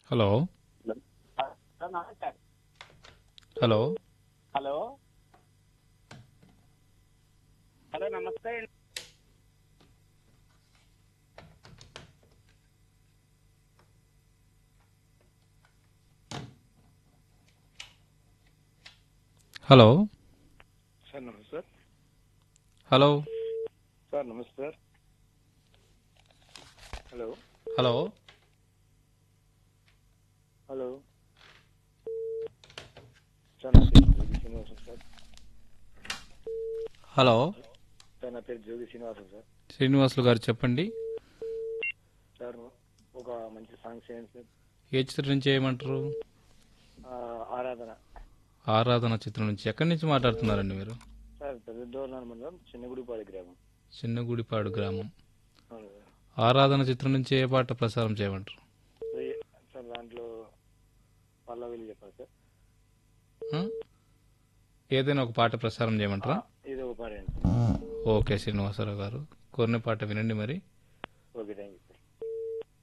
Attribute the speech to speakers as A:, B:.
A: Hello
B: sir నమస్తే
A: hello
B: hello hello నమస్తే అండి.
A: హలో
C: సార్ నమస్తే సార్
A: హలో
C: సార్ నమస్తే sir hello
A: hello
C: hello sir నా పేరు Jogi Srinivasam sir
A: hello
C: sir నా పేరు జోగి శ్రీనివాసం సార్
A: శ్రీనివాసులు గారు చెప్పండి
C: సార్ ఒక మంచి సాంగ్ చేయండి సార్
A: ఏ చిత్రం నుంచి చేయమంటారు
C: ఆ, ఆరాధన
A: ఆరాధన చిత్రం నుంచి ఎక్కడి నుంచి మాట్లాడుతున్నారండి మీరు
C: సార్ పెద్దదోర్నాల మండలం చిన్నగుడిపాడి గ్రామం
A: చిన్నగుడిపాడు గ్రామం
C: అవును సార్
A: ఆరాధన చిత్రం నుంచి ఏ పాట ప్రసారం చేయమంటారు
C: సో ఏ- సార్ దాంట్లో పల్లవిలు చెప్పాలి సార్
A: ఆ? ఏదైనా ఒక పాట ప్రసారం చేయమంటారా
C: ఇది ఒక పాడండి
A: ఓకే శ్రీనివాసరావు గారు కోరిన పాట వినండి మరి
C: ఓకే థ్యాంక్ యూ